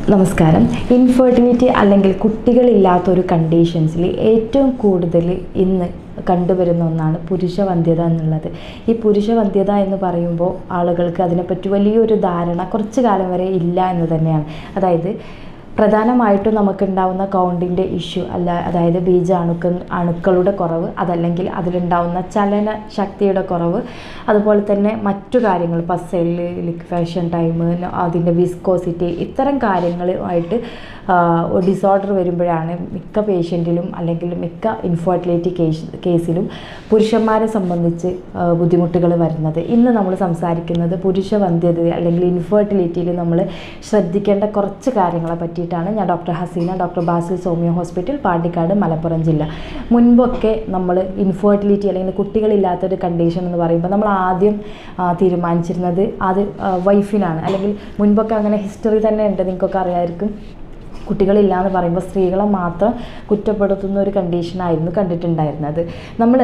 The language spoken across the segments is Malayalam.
നമസ്കാരം ഇൻഫെർട്ടിലിറ്റി അല്ലെങ്കിൽ കുട്ടികളില്ലാത്ത ഒരു കണ്ടീഷൻസിൽ ഏറ്റവും കൂടുതൽ ഇന്ന് കണ്ടുവരുന്ന ഒന്നാണ് പുരുഷവന്ധ്യത എന്നുള്ളത് ഈ പുരുഷവന്ധ്യത എന്ന് പറയുമ്പോൾ ആളുകൾക്ക് അതിനെപ്പറ്റി വലിയൊരു ധാരണ കുറച്ച് കാലം വരെ ഇല്ല എന്ന് തന്നെയാണ് അതായത് പ്രധാനമായിട്ടും നമുക്കുണ്ടാവുന്ന കൗണ്ടിൻ്റെ ഇഷ്യൂ അല്ല അതായത് ബീജ അണുക്ക അണുക്കളുടെ കുറവ് അതല്ലെങ്കിൽ അതിലുണ്ടാവുന്ന ചലന ശക്തിയുടെ കുറവ് അതുപോലെ തന്നെ മറ്റു കാര്യങ്ങൾ പസല് ലിക്വേഷൻ ടൈം അതിൻ്റെ വിസ്കോസിറ്റി ഇത്തരം കാര്യങ്ങളുമായിട്ട് ഡിസോർഡർ വരുമ്പോഴാണ് മിക്ക പേഷ്യൻറ്റിലും അല്ലെങ്കിൽ മിക്ക ഇൻഫെർട്ടിലിറ്റി കേസ് കേസിലും പുരുഷന്മാരെ സംബന്ധിച്ച് ബുദ്ധിമുട്ടുകൾ വരുന്നത് ഇന്ന് നമ്മൾ സംസാരിക്കുന്നത് പുരുഷവന്ധ്യത അല്ലെങ്കിൽ ഇൻഫെർട്ടിലിറ്റിയിൽ നമ്മൾ ശ്രദ്ധിക്കേണ്ട കുറച്ച് കാര്യങ്ങളെ പറ്റിയിട്ടാണ് ഞാൻ doctor Haseena doctor Basil Soumya hospital Pandikkad Malappuram ജില്ല മുൻപൊക്കെ നമ്മൾ ഇൻഫെർട്ടിലിറ്റി അല്ലെങ്കിൽ കുട്ടികളില്ലാത്തൊരു കണ്ടീഷൻ എന്ന് പറയുമ്പോൾ നമ്മൾ ആദ്യം ആ, തീരുമാനിച്ചിരുന്നത് അത് ആ, വൈഫിനാണ് അല്ലെങ്കിൽ മുൻപൊക്കെ അങ്ങനെ ഹിസ്റ്ററി തന്നെ ഉണ്ട് നിങ്ങൾക്കൊക്കെ അറിയാമായിരിക്കും കുട്ടികളില്ല എന്ന് പറയുമ്പോൾ സ്ത്രീകളെ മാത്രം കുറ്റപ്പെടുത്തുന്ന ഒരു കണ്ടീഷനായിരുന്നു കണ്ടിട്ടുണ്ടായിരുന്നത് നമ്മൾ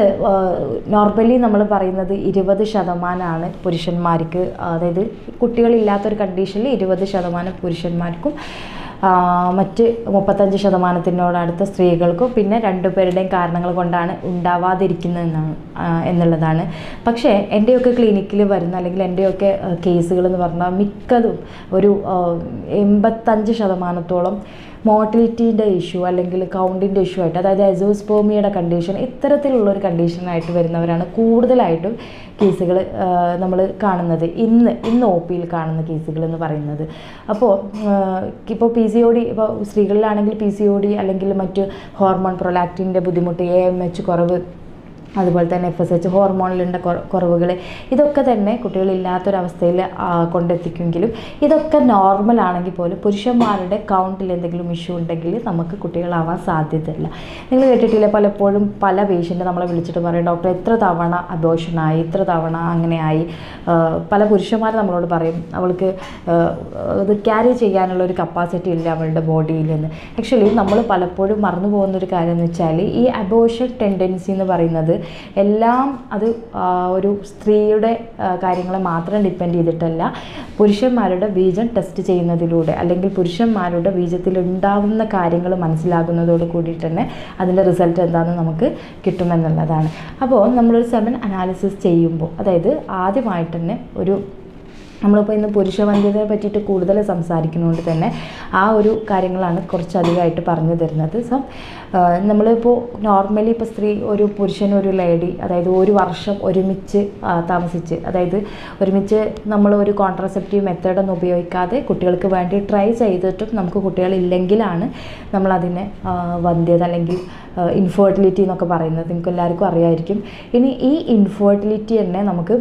നോർമലി നമ്മൾ പറയുന്നത് ഇരുപത് ശതമാനമാണ് പുരുഷന്മാർക്ക് അതായത് കുട്ടികളില്ലാത്തൊരു കണ്ടീഷനിൽ ഇരുപത് ശതമാനം പുരുഷന്മാർക്കും ആ, മറ്റ് മുപ്പത്തഞ്ച് ശതമാനത്തിനോടടുത്ത സ്ത്രീകൾക്കും പിന്നെ രണ്ടുപേരുടെയും കാരണങ്ങൾ കൊണ്ടാണ് ഉണ്ടാവാതിരിക്കുന്നതെന്നാണ് ആ, എന്നുള്ളതാണ് പക്ഷേ എൻ്റെയൊക്കെ ക്ലിനിക്കിൽ വരുന്ന അല്ലെങ്കിൽ എൻ്റെയൊക്കെ കേസുകൾ എന്ന് പറഞ്ഞാൽ മിക്കതും ഒരു ആ, എൺപത്തഞ്ച് ശതമാനത്തോളം മോട്ടിലിറ്റീൻ്റെ ഇഷ്യൂ അല്ലെങ്കിൽ കൗണ്ടിൻ്റെ ഇഷ്യൂ ആയിട്ട് അതായത് എസോസ്പോമിയുടെ കണ്ടീഷൻ ഇത്തരത്തിലുള്ള ഒരു കണ്ടീഷനായിട്ട് വരുന്നവരാണ് കൂടുതലായിട്ടും കേസുകൾ നമ്മൾ കാണുന്നത് ഇന്ന് ഇന്ന് ഒ പിയിൽ കാണുന്ന കേസുകൾ എന്ന് പറയുന്നത് അപ്പോൾ ഇപ്പോൾ പി സി ഒ ഡി ഇപ്പോൾ സ്ത്രീകളിലാണെങ്കിൽ പി സി ഒ ഡി അല്ലെങ്കിൽ മറ്റ് ഹോർമോൺ പ്രൊലാക്റ്റിൻ്റെ ബുദ്ധിമുട്ട് എ എം എച്ച് കുറവ് അതുപോലെ തന്നെ എഫ് എസ് എച്ച് ഹോർമോണിലുണ്ട കുറവുകൾ ഇതൊക്കെ തന്നെ കുട്ടികളില്ലാത്തൊരവസ്ഥയിൽ ആ, കൊണ്ടെത്തിക്കുമെങ്കിലും ഇതൊക്കെ നോർമൽ ആണെങ്കിൽ പോലും പുരുഷന്മാരുടെ കൗണ്ടിൽ എന്തെങ്കിലും ഇഷ്യൂ ഉണ്ടെങ്കിൽ നമുക്ക് കുട്ടികളാവാൻ സാധ്യതയില്ല നിങ്ങൾ കേട്ടിട്ടില്ലേ പലപ്പോഴും പല പേഷ്യൻ്റ് നമ്മളെ വിളിച്ചിട്ട് പറയും ഡോക്ടർ എത്ര തവണ അബോഷനായി ഇത്ര തവണ അങ്ങനെയായി ആ, പല പുരുഷന്മാർ നമ്മളോട് പറയും അവൾക്ക് ആ, അത് ക്യാരി ചെയ്യാനുള്ള ഒരു കപ്പാസിറ്റി ഇല്ല അവളുടെ ബോഡിയിൽ നിന്ന് ആക്ച്വലി നമ്മൾ പലപ്പോഴും മറന്നു പോകുന്ന ഒരു കാര്യം എന്ന് വെച്ചാൽ ഈ അബോഷൻ ടെൻഡൻസി എന്ന് പറയുന്നത് എല്ലാം അത് ആ, ഒരു സ്ത്രീയുടെ ആ, കാര്യങ്ങളെ മാത്രം ഡിപ്പെൻഡ് ചെയ്തിട്ടല്ല പുരുഷന്മാരുടെ ബീജം ടെസ്റ്റ് ചെയ്യുന്നതിലൂടെ അല്ലെങ്കിൽ പുരുഷന്മാരുടെ ബീജത്തിൽ ഉണ്ടാകുന്ന കാര്യങ്ങൾ മനസ്സിലാകുന്നതോട് കൂടി തന്നെ അതിൻ്റെ റിസൾട്ട് എന്താണെന്ന് നമുക്ക് കിട്ടുമെന്നുള്ളതാണ് അപ്പോൾ നമ്മളൊരു സെവൻ അനാലിസിസ് ചെയ്യുമ്പോൾ അതായത് ആദ്യമായിട്ട് തന്നെ ഒരു നമ്മളിപ്പോൾ ഇന്ന് പുരുഷവന്ധ്യതയെ പറ്റിയിട്ട് കൂടുതൽ സംസാരിക്കുന്നതുകൊണ്ട് തന്നെ ആ ഒരു കാര്യങ്ങളാണ് കുറച്ചധികമായിട്ട് പറഞ്ഞു തരുന്നത് സോ നമ്മളിപ്പോൾ നോർമലി ഇപ്പോൾ സ്ത്രീ ഒരു പുരുഷനും ഒരു ലേഡി അതായത് ഒരു വർഷം ഒരുമിച്ച് ആ, താമസിച്ച് അതായത് ഒരുമിച്ച് നമ്മൾ ഒരു കോൺട്രസെപ്റ്റീവ് മെത്തേഡൊന്നും ഉപയോഗിക്കാതെ കുട്ടികൾക്ക് വേണ്ടി ട്രൈ ചെയ്തിട്ടും നമുക്ക് കുട്ടികളില്ലെങ്കിലാണ് നമ്മളതിനെ ആ, വന്ധ്യത അല്ലെങ്കിൽ ഇൻഫെർട്ടിലിറ്റി എന്നൊക്കെ പറയുന്നത് നിങ്ങൾക്ക് എല്ലാവർക്കും അറിയാമായിരിക്കും ഇനി ഈ ഇൻഫെർട്ടിലിറ്റി തന്നെ നമുക്ക്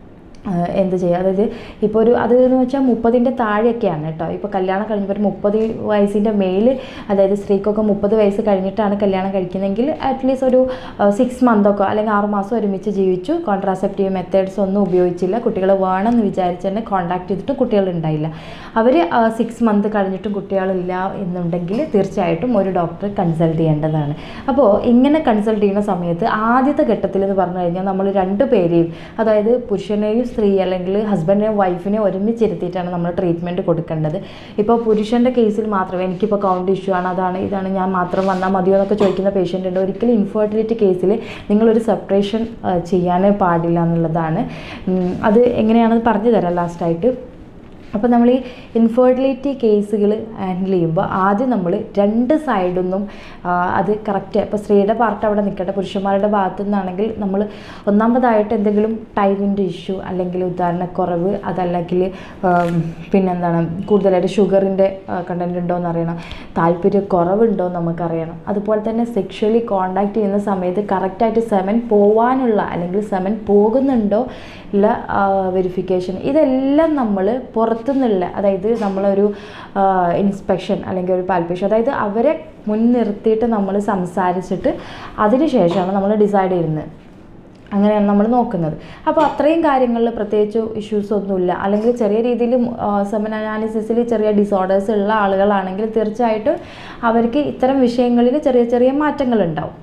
ആഹ് എന്ത് ചെയ്യുക അതായത് ഇപ്പോൾ ഒരു അത് എന്ന് വെച്ചാൽ മുപ്പതിൻ്റെ താഴെയൊക്കെയാണ് കേട്ടോ ഇപ്പോൾ കല്യാണം കഴിഞ്ഞപ്പോൾ ഒരു മുപ്പത് വയസ്സിൻ്റെ മേൽ അതായത് സ്ത്രീക്കൊക്കെ മുപ്പത് വയസ്സ് കഴിഞ്ഞിട്ടാണ് കല്യാണം കഴിക്കുന്നതെങ്കിൽ അറ്റ്ലീസ്റ്റ് ഒരു സിക്സ് മന്തൊക്കെ അല്ലെങ്കിൽ ആറ് മാസം ഒരുമിച്ച് ജീവിച്ചു കോൺട്രാസെപ്റ്റീവ് മെത്തേഡ്സ് ഒന്നും ഉപയോഗിച്ചില്ല കുട്ടികൾ വേണമെന്ന് വിചാരിച്ച് തന്നെ കോൺടാക്ട് ചെയ്തിട്ട് കുട്ടികളുണ്ടായില്ല അവർ സിക്സ് മന്ത് കഴിഞ്ഞിട്ടും കുട്ടികളില്ല എന്നുണ്ടെങ്കിൽ തീർച്ചയായിട്ടും ഒരു ഡോക്ടറെ കൺസൾട്ട് ചെയ്യേണ്ടതാണ് അപ്പോൾ ഇങ്ങനെ കൺസൾട്ട് ചെയ്യുന്ന സമയത്ത് ആദ്യത്തെ ഘട്ടത്തിൽ എന്ന് പറഞ്ഞു കഴിഞ്ഞാൽ നമ്മൾ രണ്ട് പേരെയും അതായത് പുരുഷനെയും സ്ത്രീ അല്ലെങ്കിൽ ഹസ്ബൻഡിനെയും വൈഫിനെയും ഒരുമിച്ചിരുത്തിയിട്ടാണ് നമ്മൾ ട്രീറ്റ്മെൻറ്റ് കൊടുക്കേണ്ടത് ഇപ്പോൾ പുരുഷൻ്റെ കേസിൽ മാത്രമേ എനിക്കിപ്പോൾ കൗണ്ട് ഇഷ്യൂ ആണ് അതാണ് ഇതാണ് ഞാൻ മാത്രം വന്നാൽ മതിയോ എന്നൊക്കെ ചോദിക്കുന്ന പേഷ്യൻ്റ് ഉണ്ട് ഒരിക്കലും ഇൻഫെർട്ടിലിറ്റി കേസിൽ നിങ്ങളൊരു സെപ്പറേഷൻ ചെയ്യാനേ പാടില്ല എന്നുള്ളതാണ് ഉം, അത് എങ്ങനെയാണെന്ന് പറഞ്ഞു തരാം ലാസ്റ്റായിട്ട് അപ്പോൾ നമ്മൾ ഈ ഇൻഫെർട്ടിലിറ്റി കേസുകൾ ഹാൻഡിൽ ചെയ്യുമ്പോൾ ആദ്യം നമ്മൾ രണ്ട് സൈഡിൽ നിന്നും ആ, അത് കറക്റ്റ് ഇപ്പോൾ സ്ത്രീയുടെ പാർട്ട് അവിടെ നിൽക്കട്ടെ പുരുഷന്മാരുടെ ഭാഗത്തു നിന്നാണെങ്കിൽ നമ്മൾ ഒന്നാമതായിട്ട് എന്തെങ്കിലും ടൈമിൻ്റെ ഇഷ്യൂ അല്ലെങ്കിൽ ഉദാഹരണക്കുറവ് അതല്ലെങ്കിൽ ആം, പിന്നെന്താണ് കൂടുതലായിട്ട് ഷുഗറിൻ്റെ കണ്ടൻറ് ഉണ്ടോ എന്ന് അറിയണം താല്പര്യക്കുറവുണ്ടോ എന്ന് നമുക്കറിയണം അതുപോലെ തന്നെ സെക്ഷലി കോണ്ടാക്ട് ചെയ്യുന്ന സമയത്ത് കറക്റ്റായിട്ട് സെമൻ പോവാനുള്ള അല്ലെങ്കിൽ സെമൻ പോകുന്നുണ്ടോ ഉള്ള വെരിഫിക്കേഷൻ ഇതെല്ലാം നമ്മൾ പുറത്തുനിന്നുള്ള അതായത് നമ്മളൊരു ഇൻസ്പെക്ഷൻ അല്ലെങ്കിൽ ഒരു പാൽപേഷൻ അതായത് അവരെ മുൻനിർത്തിയിട്ട് നമ്മൾ സംസാരിച്ചിട്ട് അതിന് ശേഷമാണ് നമ്മൾ ഡിസൈഡ് ചെയ്യുന്നത് അങ്ങനെയാണ് നമ്മൾ നോക്കുന്നത് അപ്പോൾ അത്രയും കാര്യങ്ങളിൽ പ്രത്യേകിച്ച് ഇഷ്യൂസ് ഒന്നുമില്ല അല്ലെങ്കിൽ ചെറിയ രീതിയിൽ സെമൻ അനാലിസിസിൽ ചെറിയ ഡിസോർഡേഴ്സ് ഉള്ള ആളുകളാണെങ്കിൽ തീർച്ചയായിട്ടും അവർക്ക് ഇത്തരം വിഷയങ്ങളിൽ ചെറിയ ചെറിയ മാറ്റങ്ങൾ ഉണ്ടാവും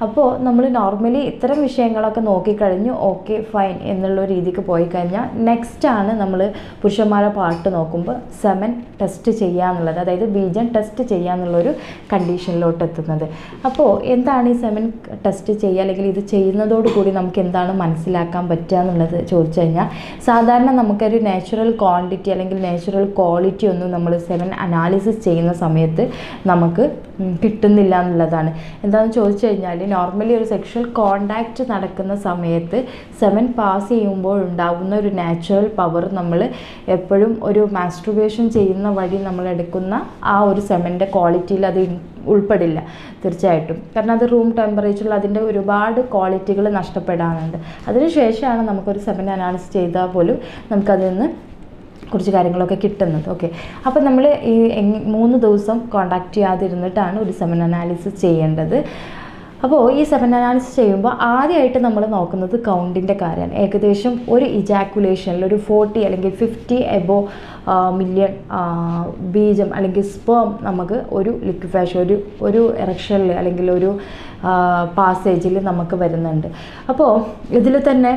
അപ്പോൾ നമ്മൾ നോർമലി ഇത്തരം വിഷയങ്ങളൊക്കെ നോക്കിക്കഴിഞ്ഞു ഓക്കെ ഫൈൻ എന്നുള്ള രീതിക്ക് പോയി കഴിഞ്ഞാൽ നെക്സ്റ്റ് ആണ് നമ്മൾ പുരുഷന്മാരെ പാട്ട് നോക്കുമ്പോൾ സെമൻ ടെസ്റ്റ് ചെയ്യുക എന്നുള്ളത് അതായത് ബീജം ടെസ്റ്റ് ചെയ്യുക എന്നുള്ളൊരു കണ്ടീഷനിലോട്ട് എത്തുന്നത് അപ്പോൾ എന്താണ് ഈ സെമൻ ടെസ്റ്റ് ചെയ്യുക അല്ലെങ്കിൽ ഇത് ചെയ്യുന്നതോടുകൂടി നമുക്ക് എന്താണ് മനസ്സിലാക്കാൻ പറ്റുക എന്നുള്ളത് ചോദിച്ചു കഴിഞ്ഞാൽ സാധാരണ നമുക്കൊരു നാച്ചുറൽ ക്വാണ്ടിറ്റി അല്ലെങ്കിൽ നാച്ചുറൽ ക്വാളിറ്റി ഒന്നും നമ്മൾ സെമൻ അനാലിസിസ് ചെയ്യുന്ന സമയത്ത് നമുക്ക് ഉം, കിട്ടുന്നില്ല എന്നുള്ളതാണ് എന്താണെന്ന് ചോദിച്ചു കഴിഞ്ഞാൽ നോർമലി ഒരു സെക്ഷൽ കോണ്ടാക്റ്റ് നടക്കുന്ന സമയത്ത് സെവൻ പാസ് ചെയ്യുമ്പോൾ ഉണ്ടാകുന്ന ഒരു നാച്ചുറൽ പവർ നമ്മൾ എപ്പോഴും ഒരു മാസ്ട്രുബേഷൻ ചെയ്യുന്ന വഴി നമ്മൾ എടുക്കുന്ന ആ ഒരു സെമൻ്റെ ക്വാളിറ്റിയിൽ അത് ഇൻ- ഉൾപ്പെടില്ല തീർച്ചയായിട്ടും കാരണം അത് റൂം ടെമ്പറേച്ചറിൽ അതിൻ്റെ ഒരുപാട് ക്വാളിറ്റികൾ നഷ്ടപ്പെടാനുണ്ട് അതിനുശേഷമാണ് നമുക്കൊരു സെമൻ അനാലിസിസ് ചെയ്താൽ പോലും നമുക്കതിൽ നിന്ന് കുറച്ച് കാര്യങ്ങളൊക്കെ കിട്ടുന്നത് ഓക്കെ അപ്പോൾ നമ്മൾ ഈ എങ്- മൂന്ന് ദിവസം കോണ്ടാക്ട് ചെയ്യാതിരുന്നിട്ടാണ് ഒരു സെമൻ അനാലിസിസ് ചെയ്യേണ്ടത് അപ്പോൾ ഈ സെമൻ അനാലിസിസ് ചെയ്യുമ്പോൾ ആദ്യമായിട്ട് നമ്മൾ നോക്കുന്നത് കൗണ്ടിൻ്റെ കാര്യമാണ് ഏകദേശം ഒരു ഇജാക്കുലേഷനിൽ ഒരു ഫോർട്ടി അല്ലെങ്കിൽ ഫിഫ്റ്റി എബോ മില്യൺ ബീജം അല്ലെങ്കിൽ സ്പേം നമുക്ക് ഒരു ലിക്വിഫാഷൻ ഒരു ഒരു എറക്ഷനിൽ അല്ലെങ്കിൽ ഒരു പാസേജിൽ നമുക്ക് വരുന്നുണ്ട് അപ്പോൾ ഇതിൽ തന്നെ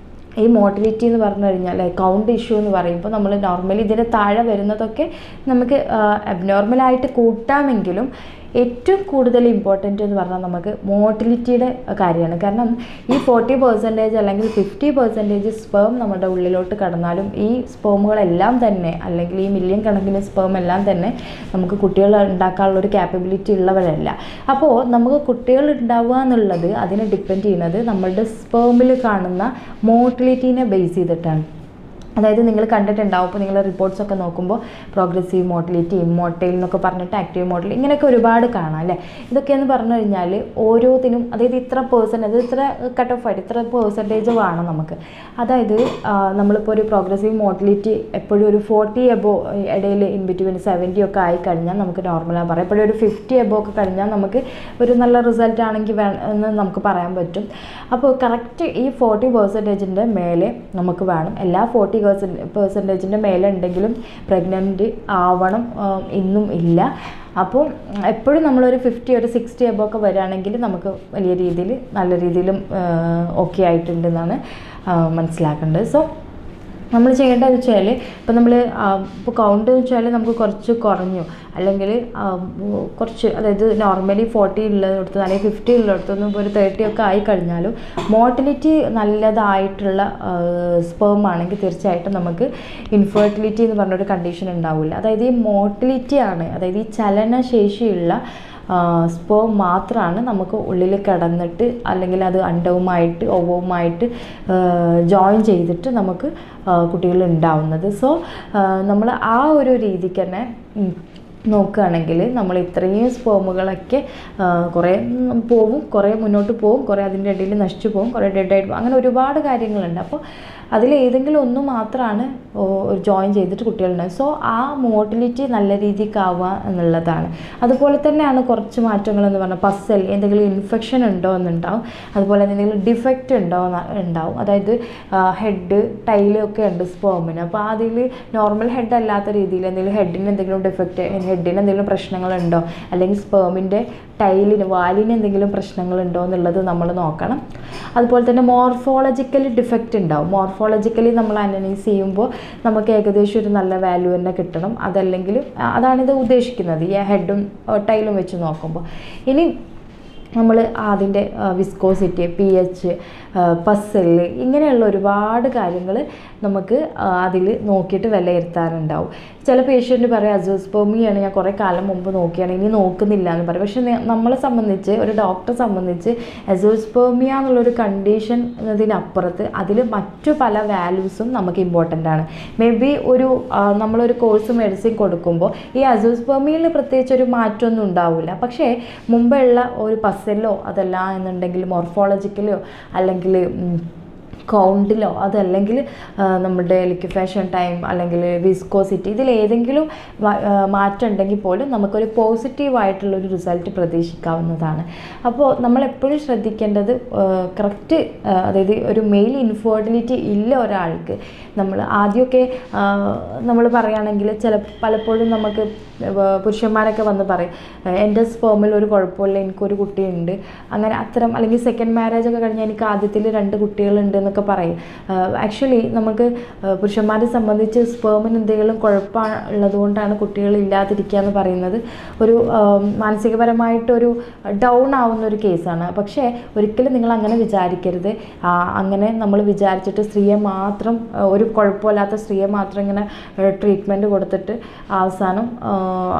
ഈ മോട്ടിലിറ്റി എന്ന് പറഞ്ഞു കഴിഞ്ഞാൽ കൗണ്ട് ഇഷ്യൂ എന്ന് പറയുമ്പോൾ നമ്മൾ നോർമലി ഇതിന് താഴെ വരുന്നതൊക്കെ നമുക്ക് അബ്നോർമലായിട്ട് കൂട്ടാമെങ്കിലും ഏറ്റവും കൂടുതൽ ഇമ്പോർട്ടൻ്റ് എന്ന് പറഞ്ഞാൽ നമുക്ക് മോട്ടിലിറ്റിയുടെ കാര്യമാണ് കാരണം ഈ ഫോർട്ടി പെർസെൻറ്റേജ് അല്ലെങ്കിൽ ഫിഫ്റ്റി പെർസെൻറ്റേജ് സ്പേം നമ്മുടെ ഉള്ളിലോട്ട് കടന്നാലും ഈ സ്പേമുകളെല്ലാം തന്നെ അല്ലെങ്കിൽ ഈ മില്യൺ കണക്കിന് സ്പേം എല്ലാം തന്നെ നമുക്ക് കുട്ടികൾ ഉണ്ടാക്കാനുള്ള ഒരു ക്യാപ്പബിലിറ്റി ഉള്ളവരല്ല അപ്പോൾ നമുക്ക് കുട്ടികൾ ഉണ്ടാവുക എന്നുള്ളത് അതിനെ ഡിപ്പെൻഡ് ചെയ്യുന്നത് നമ്മളുടെ സ്പേമിൽ കാണുന്ന മോട്ടിലിറ്റീനെ ബേസ് ചെയ്തിട്ടാണ് അതായത് നിങ്ങൾ കണ്ടിട്ടുണ്ടാവും ഇപ്പോൾ നിങ്ങൾ റിപ്പോർട്ട്സ് ഒക്കെ നോക്കുമ്പോൾ പ്രോഗ്രസീവ് മോട്ടിലിറ്റി ഇമ്മോട്ടൈൽ എന്നൊക്കെ പറഞ്ഞിട്ട് ആക്റ്റീവ് മോട്ടിൽ ഇങ്ങനെയൊക്കെ ഒരുപാട് കാണാം അല്ലേ ഇതൊക്കെയെന്ന് പറഞ്ഞു കഴിഞ്ഞാൽ ഓരോത്തിനും അതായത് ഇത്ര പേഴ്സൻറ്റേജ് ഇത്ര കട്ട് ഓഫ് ആയിട്ട് ഇത്ര പേഴ്സൻറ്റേജ് വേണം നമുക്ക് അതായത് ആ, നമ്മളിപ്പോൾ ഒരു പ്രോഗ്രസീവ് മോട്ടിലിറ്റി എപ്പോഴും ഒരു ഫോർട്ടി എബോ ഇടയിൽ ഇൻ ബിറ്റ്വീൻ സെവൻറ്റി ഒക്കെ ആയി കഴിഞ്ഞാൽ നമുക്ക് നോർമലാണ് പറയാം എപ്പോഴും ഒരു ഫിഫ്റ്റി എബോ ഒക്കെ കഴിഞ്ഞാൽ നമുക്ക് ഒരു നല്ല റിസൾട്ട് ആണെങ്കിൽ വേ എന്ന് നമുക്ക് പറയാൻ പറ്റും അപ്പോൾ കറക്റ്റ് ഈ ഫോർട്ടി പെർസെൻറ്റേജിൻ്റെ മേലെ നമുക്ക് വേണം എല്ലാ ഫോർട്ടി പെർസെൻറ്റേജിൻ്റെ മേലെ ഉണ്ടെങ്കിലും പ്രഗ്നൻറ്റ് ആവണം ആ, ഇന്നും ഇല്ല അപ്പോൾ എപ്പോഴും നമ്മളൊരു ഫിഫ്റ്റി ഒരു സിക്സ്റ്റി എബോ ഒക്കെ വരികയാണെങ്കിൽ നമുക്ക് വലിയ രീതിയിൽ നല്ല രീതിയിലും ഓക്കെ ആയിട്ടുണ്ടെന്നാണ് ആ, മനസ്സിലാക്കേണ്ടത് സോ നമ്മൾ ചെയ്യേണ്ടതെന്ന് വെച്ചാൽ ഇപ്പോൾ നമ്മൾ ഇപ്പോൾ കൗണ്ട് എന്ന് വെച്ചാൽ നമുക്ക് കുറച്ച് കുറഞ്ഞു അല്ലെങ്കിൽ ആ, ഉം, കുറച്ച് അതായത് നോർമലി ഫോർട്ടി ഉള്ളിടത്ത് അല്ലെങ്കിൽ ഫിഫ്റ്റി ഉള്ളിടത്തൊന്നും ഇപ്പോൾ ഒരു തേർട്ടി ഒക്കെ ആയി കഴിഞ്ഞാലും മോട്ടിലിറ്റി നല്ലതായിട്ടുള്ള സ്പേം ആണെങ്കിൽ തീർച്ചയായിട്ടും നമുക്ക് ഇൻഫെർട്ടിലിറ്റി എന്ന് പറഞ്ഞൊരു കണ്ടീഷൻ ഉണ്ടാവില്ല അതായത് ഈ മോട്ടിലിറ്റി ആണ് അതായത് ഈ ചലനശേഷിയുള്ള സ്പേം മാത്രമാണ് നമുക്ക് ഉള്ളിൽ കിടന്നിട്ട് അല്ലെങ്കിൽ അത് അണ്ടവുമായിട്ട് ഒവവുമായിട്ട് ജോയിൻ ചെയ്തിട്ട് നമുക്ക് കുട്ടികൾ ഉണ്ടാവുന്നത് സോ നമ്മൾ ആ ഒരു രീതിക്ക് തന്നെ ഉം, നോക്കുകയാണെങ്കിൽ നമ്മൾ ഇത്രയും സ്പേമുകളൊക്കെ കുറേ ഉം, പോവും കുറേ മുന്നോട്ട് പോവും കുറേ അതിൻ്റെ ഇടയിൽ നശിച്ചു പോകും കുറേ ഡെഡായിട്ട് പോകും അങ്ങനെ ഒരുപാട് കാര്യങ്ങളുണ്ട് അപ്പോൾ അതിൽ ഏതെങ്കിലും ഒന്ന് മാത്രമാണ് ജോയിൻ ചെയ്തിട്ട് കുട്ടികളുണ്ടാവും സോ ആ മോട്ടിലിറ്റി നല്ല രീതിക്ക് ആവുക എന്നുള്ളതാണ് അതുപോലെ തന്നെയാണ് കുറച്ച് മാറ്റങ്ങൾ എന്ന് പറഞ്ഞാൽ പസൽ എന്തെങ്കിലും ഇൻഫെക്ഷൻ ഉണ്ടോ എന്നുണ്ടാവും അതുപോലെ എന്തെങ്കിലും ഡിഫക്റ്റ് ഉണ്ടോ എന്ന് ഉണ്ടാവും അതായത് ഹെഡ് ടൈല് ഒക്കെ ഉണ്ട് സ്പേമിന് അപ്പോൾ അതിൽ നോർമൽ ഹെഡ് അല്ലാത്ത രീതിയിൽ എന്തെങ്കിലും ഹെഡിന് എന്തെങ്കിലും ഡിഫക്റ്റ് ഹെഡിന് എന്തെങ്കിലും പ്രശ്നങ്ങളുണ്ടോ അല്ലെങ്കിൽ സ്പേമിൻ്റെ ടൈലിന് വാലിന് എന്തെങ്കിലും പ്രശ്നങ്ങളുണ്ടോ എന്നുള്ളത് നമ്മൾ നോക്കണം അതുപോലെ തന്നെ മോർഫോളജിക്കലി ഡിഫക്റ്റ് ഉണ്ടാവും മോർഫോളജിക്കലി നമ്മൾ അനലൈസ് ചെയ്യുമ്പോൾ നമുക്ക് ഏകദേശം ഒരു നല്ല വാല്യൂ തന്നെ കിട്ടണം അതല്ലെങ്കിൽ അതാണിത് ഉദ്ദേശിക്കുന്നത് ഈ ഹെഡും ടൈലും വെച്ച് നോക്കുമ്പോൾ ഇനി നമ്മൾ അതിൻ്റെ വിസ്കോസിറ്റി പി എച്ച് പസല് ഇങ്ങനെയുള്ള ഒരുപാട് കാര്യങ്ങൾ നമുക്ക് അതിൽ നോക്കിയിട്ട് വിലയിരുത്താനുണ്ടാവും ചില പേഷ്യൻ്റ് പറയും അസോസ്പോമിയാണ് ഞാൻ കുറേ കാലം മുമ്പ് നോക്കിയാണ് ഇനി നോക്കുന്നില്ല എന്ന് പറയും പക്ഷേ നെ- നമ്മളെ സംബന്ധിച്ച് ഒരു ഡോക്ടറെ സംബന്ധിച്ച് അസോസ്പോമിയ എന്നുള്ളൊരു കണ്ടീഷൻ എന്നതിനപ്പുറത്ത് അതിൽ മറ്റു പല വാല്യൂസും നമുക്ക് ഇമ്പോർട്ടൻ്റ് ആണ് മേ ബി ഒരു ആ, നമ്മളൊരു കോഴ്സ് മെഡിസിൻ കൊടുക്കുമ്പോൾ ഈ അസോസ്പോമിയിൽ പ്രത്യേകിച്ച് ഒരു മാറ്റമൊന്നും ഉണ്ടാവില്ല പക്ഷേ മുമ്പുള്ള ഒരു പസലോ അതല്ല എന്നുണ്ടെങ്കിൽ മോർഫോളജിക്കലോ അല്ലെങ്കിൽ ഉം, കൗണ്ടിലോ അതല്ലെങ്കിൽ ആ, നമ്മുടെ ലിക്വിഫാഷൻ ടൈം അല്ലെങ്കിൽ വിസ്കോസിറ്റി ഇതിൽ ഏതെങ്കിലും മാ- ആ, മാറ്റം ഉണ്ടെങ്കിൽ പോലും നമുക്കൊരു പോസിറ്റീവായിട്ടുള്ളൊരു റിസൾട്ട് പ്രതീക്ഷിക്കാവുന്നതാണ് അപ്പോൾ നമ്മൾ എപ്പോഴും ശ്രദ്ധിക്കേണ്ടത് കറക്റ്റ് അതായത് ഒരു മെയിൽ ഇൻഫെർട്ടിലിറ്റി ഇല്ല ഒരാൾക്ക് നമ്മൾ ആദ്യമൊക്കെ നമ്മൾ പറയുകയാണെങ്കിൽ ചില പലപ്പോഴും നമുക്ക് വ- പുരുഷന്മാരൊക്കെ വന്ന് പറയും "ഏഹ് എൻ്റെ സ്പേമിൽ ഒരു കുഴപ്പമില്ല എനിക്കൊരു കുട്ടിയുണ്ട് അങ്ങനെ അത്തരം അല്ലെങ്കിൽ സെക്കൻഡ് മാരേജ് ഒക്കെ കഴിഞ്ഞാൽ എനിക്ക് ആദ്യത്തിൽ രണ്ട് കുട്ടികളുണ്ട് എന്നൊക്കെ പറയും ആക്ച്വലി നമുക്ക് ഏഹ് പുരുഷന്മാരെ സംബന്ധിച്ച് സ്പേമിന് എന്തെങ്കിലും കുഴപ്പമുള്ളത് കൊണ്ടാണ് കുട്ടികൾ ഇല്ലാതിരിക്കുക എന്ന് പറയുന്നത് ഒരു ആം, മാനസികപരമായിട്ടൊരു ഡൗൺ ആവുന്ന ഒരു കേസാണ് പക്ഷേ ഒരിക്കലും നിങ്ങൾ അങ്ങനെ വിചാരിക്കരുത് ആ, അങ്ങനെ നമ്മൾ വിചാരിച്ചിട്ട് സ്ത്രീയെ മാത്രം ആ, ഒരു കുഴപ്പമില്ലാത്ത സ്ത്രീയെ മാത്രം ഇങ്ങനെ ട്രീറ്റ്മെൻറ്റ് കൊടുത്തിട്ട് അവസാനം ആ,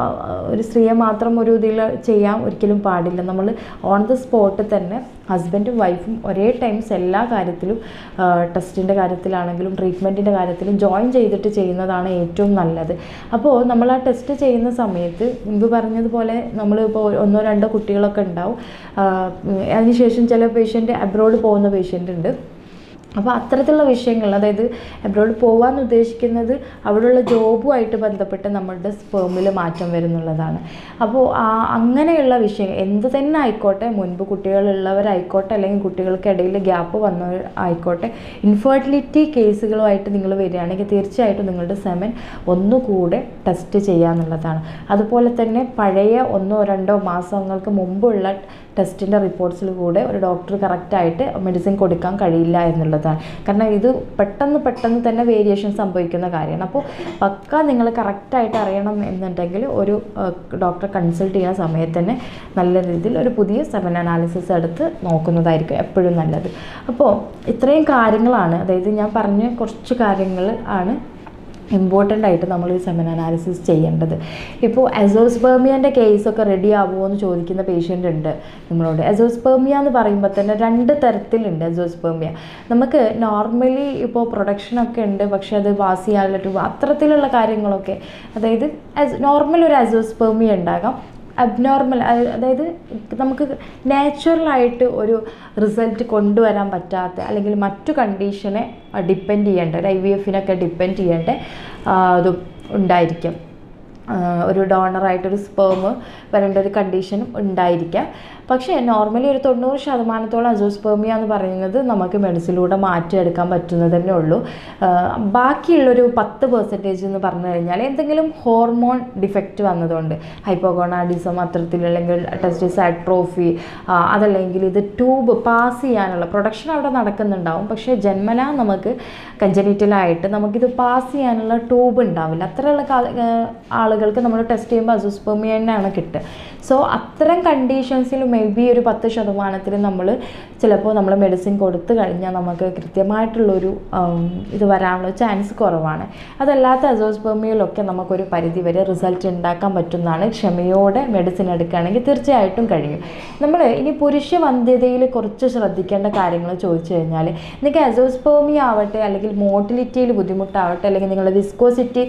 ഒരു സ്ത്രീയെ മാത്രം ഒരു ഇതിൽ ചെയ്യാൻ ഒരിക്കലും പാടില്ല നമ്മൾ ഓൺ ദ സ്പോട്ട് തന്നെ ഹസ്ബൻഡും വൈഫും ഒരേ ടൈംസ് എല്ലാ കാര്യത്തിലും ടെസ്റ്റിൻ്റെ കാര്യത്തിലാണെങ്കിലും ട്രീറ്റ്മെൻറ്റിൻ്റെ കാര്യത്തിലും ജോയിൻ ചെയ്തിട്ട് ചെയ്യുന്നതാണ് ഏറ്റവും നല്ലത് അപ്പോൾ നമ്മൾ ആ ടെസ്റ്റ് ചെയ്യുന്ന സമയത്ത് മുമ്പ് പറഞ്ഞതുപോലെ നമ്മൾ ഇപ്പോൾ ഒന്നോ രണ്ടോ കുട്ടികളൊക്കെ ഉണ്ടാവും ആ, ഉം, അതിനുശേഷം ചില പേഷ്യൻ്റ് അബ്രോഡ് പോകുന്ന പേഷ്യൻ്റ് ഉണ്ട് അപ്പോൾ അത്തരത്തിലുള്ള വിഷയങ്ങൾ അതായത് അബ്രോഡ് പോകാൻ ഉദ്ദേശിക്കുന്നത് അവിടെയുള്ള ജോബുമായിട്ട് ബന്ധപ്പെട്ട് നമ്മളുടെ സ്പേമിൽ മാറ്റം വരുന്നുള്ളതാണ് അപ്പോൾ ആ അങ്ങനെയുള്ള വിഷയം എന്ത് തന്നെ ആയിക്കോട്ടെ മുൻപ് കുട്ടികളുള്ളവരായിക്കോട്ടെ അല്ലെങ്കിൽ കുട്ടികൾക്കിടയിൽ ഗ്യാപ്പ് വന്നവർ ആയിക്കോട്ടെ ഇൻഫെർട്ടിലിറ്റി കേസുകളുമായിട്ട് നിങ്ങൾ വരികയാണെങ്കിൽ തീർച്ചയായിട്ടും നിങ്ങളുടെ സെമൻ ഒന്നുകൂടെ ടെസ്റ്റ് ചെയ്യാന്നുള്ളതാണ് അതുപോലെ തന്നെ പഴയ ഒന്നോ രണ്ടോ മാസങ്ങൾക്ക് മുമ്പുള്ള ടെസ്റ്റിൻ്റെ റിപ്പോർട്ട്സിൽ കൂടെ ഒരു ഡോക്ടർ കറക്റ്റായിട്ട് മെഡിസിൻ കൊടുക്കാൻ കഴിയില്ല എന്നുള്ളതാണ് കാരണം ഇത് പെട്ടെന്ന് പെട്ടെന്ന് തന്നെ വേരിയേഷൻ സംഭവിക്കുന്ന കാര്യമാണ് അപ്പോൾ പക്ക നിങ്ങൾ കറക്റ്റായിട്ട് അറിയണം എന്നുണ്ടെങ്കിൽ ഒരു ഡോക്ടറെ കൺസൾട്ട് ചെയ്യുന്ന സമയത്ത് തന്നെ നല്ല രീതിയിൽ ഒരു പുതിയ സെമൻ അനാലിസിസ് എടുത്ത് നോക്കുന്നതായിരിക്കും എപ്പോഴും നല്ലത് അപ്പോൾ ഇത്രയും കാര്യങ്ങളാണ് അതായത് ഞാൻ പറഞ്ഞ കുറച്ച് കാര്യങ്ങൾ ആണ് ഇമ്പോർട്ടൻ്റ് ആയിട്ട് നമ്മൾ ഈ സെമൻ അനാലിസിസ് ചെയ്യേണ്ടത് ഇപ്പോൾ എസോസ്പെർമിയൻ്റെ കേസൊക്കെ റെഡി ആവുമോ എന്ന് ചോദിക്കുന്ന പേഷ്യൻ്റ് ഉണ്ട് നമ്മളോട് എസോസ്പെർമിയ എന്ന് പറയുമ്പോൾ തന്നെ രണ്ട് തരത്തിലുണ്ട് എസോസ്പെർമിയ നമുക്ക് നോർമലി ഇപ്പോൾ പ്രൊഡക്ഷനൊക്കെ ഉണ്ട് പക്ഷേ അത് പാസ് ചെയ്യാനുള്ള ട്യൂബ് അത്തരത്തിലുള്ള കാര്യങ്ങളൊക്കെ അതായത് നോർമൽ ഒരു എസോസ്പെർമിയ ഉണ്ടാകാം അബ്നോർമൽ അതായത് നമുക്ക് നാച്ചുറലായിട്ട് ഒരു റിസൾട്ട് കൊണ്ടുവരാൻ പറ്റാത്ത അല്ലെങ്കിൽ മറ്റു കണ്ടീഷനെ ഡിപ്പെൻഡ് ചെയ്യേണ്ട ഒരു ഐ വി എഫിനൊക്കെ ഡിപ്പെൻഡ് ചെയ്യേണ്ട ആ, ഇതും ഉണ്ടായിരിക്കും ആ, ഒരു ഡോണറായിട്ടൊരു സ്പേം വരേണ്ട ഒരു കണ്ടീഷനും ഉണ്ടായിരിക്കാം പക്ഷേ നോർമലി ഒരു തൊണ്ണൂറ് ശതമാനത്തോളം അസോസ്പേമിയ എന്ന് പറയുന്നത് നമുക്ക് മെഡിസിനിലൂടെ മാറ്റിയെടുക്കാൻ പറ്റുന്നത് തന്നെ ഉള്ളൂ ആ, ബാക്കിയുള്ളൊരു പത്ത് പെർസെൻറ്റേജ് എന്ന് പറഞ്ഞു കഴിഞ്ഞാൽ എന്തെങ്കിലും ഹോർമോൺ ഡിഫക്റ്റ് വന്നതുകൊണ്ട് ഹൈപ്പോഗോണാഡിസം അത്തരത്തിൽ അല്ലെങ്കിൽ ടെസ്റ്റിസ് അട്രോഫി അതല്ലെങ്കിൽ ഇത് ട്യൂബ് പാസ് ചെയ്യാനുള്ള പ്രൊഡക്ഷൻ അവിടെ നടക്കുന്നുണ്ടാവും പക്ഷേ ജന്മനാ നമുക്ക് കഞ്ചനീറ്റലായിട്ട് നമുക്കിത് പാസ് ചെയ്യാനുള്ള ട്യൂബ് ഉണ്ടാവില്ല അത്രയുള്ള കാ- ആ, ആളുകൾക്ക് നമ്മൾ ടെസ്റ്റ് ചെയ്യുമ്പോൾ അസുസ്പെർമിയ തന്നെയാണ് കിട്ടുക സോ അത്തരം കണ്ടീഷൻസിൽ മേ ബി ഒരു പത്ത് ശതമാനത്തിൽ നമ്മൾ ചിലപ്പോൾ നമ്മൾ മെഡിസിൻ കൊടുത്തു കഴിഞ്ഞാൽ നമുക്ക് കൃത്യമായിട്ടുള്ളൊരു ആം, ഇത് വരാനുള്ള ചാൻസ് കുറവാണ് അതല്ലാത്ത അസോസ്പെർമിയയിലൊക്കെ നമുക്കൊരു പരിധി വരെ റിസൾട്ട് ഉണ്ടാക്കാൻ പറ്റുന്നതാണ് ക്ഷമയോടെ മെഡിസിൻ എടുക്കുകയാണെങ്കിൽ തീർച്ചയായിട്ടും കഴിയും നമ്മൾ ഇനി പുരുഷ വന്ധ്യതയിൽ കുറച്ച് ശ്രദ്ധിക്കേണ്ട കാര്യങ്ങൾ ചോദിച്ചു കഴിഞ്ഞാൽ നിങ്ങൾക്ക് അസോസ്പേമിയ ആവട്ടെ അല്ലെങ്കിൽ മോട്ടിലിറ്റിയിൽ ബുദ്ധിമുട്ടാവട്ടെ അല്ലെങ്കിൽ നിങ്ങളുടെ വിസ്കോസിറ്റി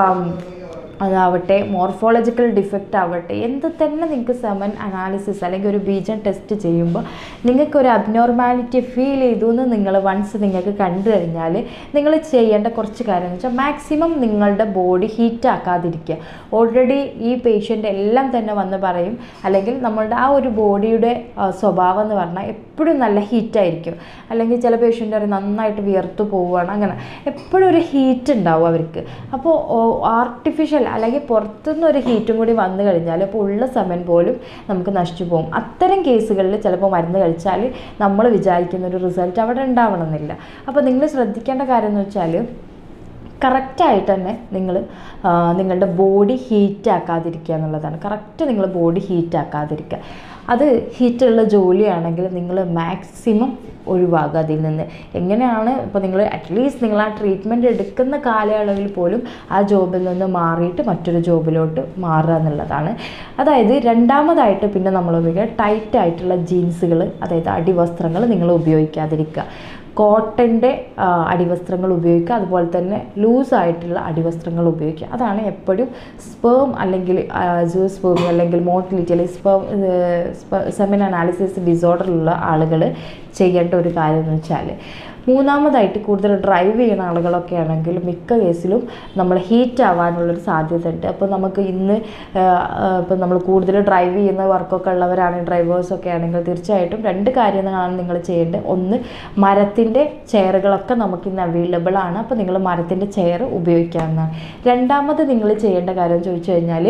അതാവട്ടെ മോർഫോളജിക്കൽ ഡിഫക്റ്റ് ആവട്ടെ എന്ത് തന്നെ നിങ്ങൾക്ക് സെമൻ അനാലിസിസ് അല്ലെങ്കിൽ ഒരു ബീജൻ ടെസ്റ്റ് ചെയ്യുമ്പോൾ നിങ്ങൾക്ക് ഒരു അബ്നോർമാലിറ്റി ഫീൽ ചെയ്തു എന്ന് നിങ്ങൾ വൺസ് നിങ്ങൾക്ക് കണ്ടു കഴിഞ്ഞാൽ നിങ്ങൾ ചെയ്യേണ്ട കുറച്ച് കാര്യം എന്ന് വെച്ചാൽ മാക്സിമം നിങ്ങളുടെ ബോഡി ഹീറ്റ് ആക്കാതിരിക്കുക ഓൾറെഡി ഈ പേഷ്യൻ്റ് എല്ലാം തന്നെ വന്ന് പറയും അല്ലെങ്കിൽ നമ്മളുടെ ആ ഒരു ബോഡിയുടെ ആ, സ്വഭാവം എന്ന് പറഞ്ഞാൽ എപ്പോഴും നല്ല ഹീറ്റായിരിക്കും അല്ലെങ്കിൽ ചില പേഷ്യൻ്റ് പറയും നന്നായിട്ട് വിയർത്തു പോവുകയാണ് അങ്ങനെ എപ്പോഴും ഒരു ഹീറ്റ് ഉണ്ടാവും അവർക്ക് അപ്പോൾ ആർട്ടിഫിഷ്യൽ അല്ലെങ്കിൽ പുറത്തുനിന്ന് ഒരു ഹീറ്റും കൂടി വന്നു കഴിഞ്ഞാൽ ഇപ്പോൾ ഉള്ള സമയം പോലും നമുക്ക് നശിച്ചു പോകും അത്തരം കേസുകളിൽ ചിലപ്പോൾ മരുന്ന് കഴിച്ചാൽ നമ്മൾ വിചാരിക്കുന്ന ഒരു റിസൾട്ട് അവിടെ ഉണ്ടാവണമെന്നില്ല അപ്പോൾ നിങ്ങൾ ശ്രദ്ധിക്കേണ്ട കാര്യം എന്ന് വെച്ചാൽ കറക്റ്റായിട്ട് തന്നെ നിങ്ങൾ നിങ്ങളുടെ ബോഡി ഹീറ്റ് ആക്കാതിരിക്കുക എന്നുള്ളതാണ് കറക്റ്റ് നിങ്ങൾ ബോഡി ഹീറ്റ് ആക്കാതിരിക്കുക അത് ഹീറ്റുള്ള ജോലിയാണെങ്കിൽ നിങ്ങൾ മാക്സിമം ഒഴിവാക്കുക അതിൽ നിന്ന് എങ്ങനെയാണ് ഇപ്പോൾ നിങ്ങൾ അറ്റ്ലീസ്റ്റ് നിങ്ങൾ ആ ട്രീറ്റ്മെൻറ്റ് എടുക്കുന്ന കാലയളവിൽ പോലും ആ ജോബിൽ നിന്ന് മാറിയിട്ട് മറ്റൊരു ജോബിലോട്ട് മാറുക എന്നുള്ളതാണ് അതായത് രണ്ടാമതായിട്ട് പിന്നെ നമ്മൾ ഉപയോഗിക്കുക ടൈറ്റ് ആയിട്ടുള്ള ജീൻസുകൾ അതായത് അടിവസ്ത്രങ്ങൾ നിങ്ങൾ ഉപയോഗിക്കാതിരിക്കുക കോട്ടൻ്റെ അടിവസ്ത്രങ്ങൾ ഉപയോഗിക്കുക അതുപോലെ തന്നെ ലൂസായിട്ടുള്ള അടിവസ്ത്രങ്ങൾ ഉപയോഗിക്കുക അതാണ് എപ്പോഴും സ്പേം അല്ലെങ്കിൽ സൂ സ്പേം അല്ലെങ്കിൽ മോട്ടിലിറ്റി അല്ലെങ്കിൽ സ്പേം സെമിൻ അനാലിസിസ് ഡിസോർഡറുള്ള ആളുകൾ ചെയ്യേണ്ട ഒരു കാര്യം എന്ന് വെച്ചാൽ മൂന്നാമതായിട്ട് കൂടുതൽ ഡ്രൈവ് ചെയ്യുന്ന ആളുകളൊക്കെ ആണെങ്കിൽ മിക്ക കേസിലും നമ്മൾ ഹീറ്റ് ആവാനുള്ളൊരു സാധ്യത ഉണ്ട് അപ്പോൾ നമുക്ക് ഇന്ന് ഇപ്പം നമ്മൾ കൂടുതൽ ഡ്രൈവ് ചെയ്യുന്ന വർക്കൊക്കെ ഉള്ളവരാണെങ്കിൽ ഡ്രൈവേഴ്സൊക്കെ ആണെങ്കിൽ തീർച്ചയായിട്ടും രണ്ട് കാര്യങ്ങളാണ് നിങ്ങൾ ചെയ്യേണ്ടത് ഒന്ന് മരത്തിൻ്റെ ചെയറുകളൊക്കെ നമുക്ക് ഇന്ന് അവൈലബിൾ ആണ് അപ്പോൾ നിങ്ങൾ മരത്തിൻ്റെ ചെയർ ഉപയോഗിക്കാവുന്നതാണ് രണ്ടാമത് നിങ്ങൾ ചെയ്യേണ്ട കാര്യം ചോദിച്ചു കഴിഞ്ഞാൽ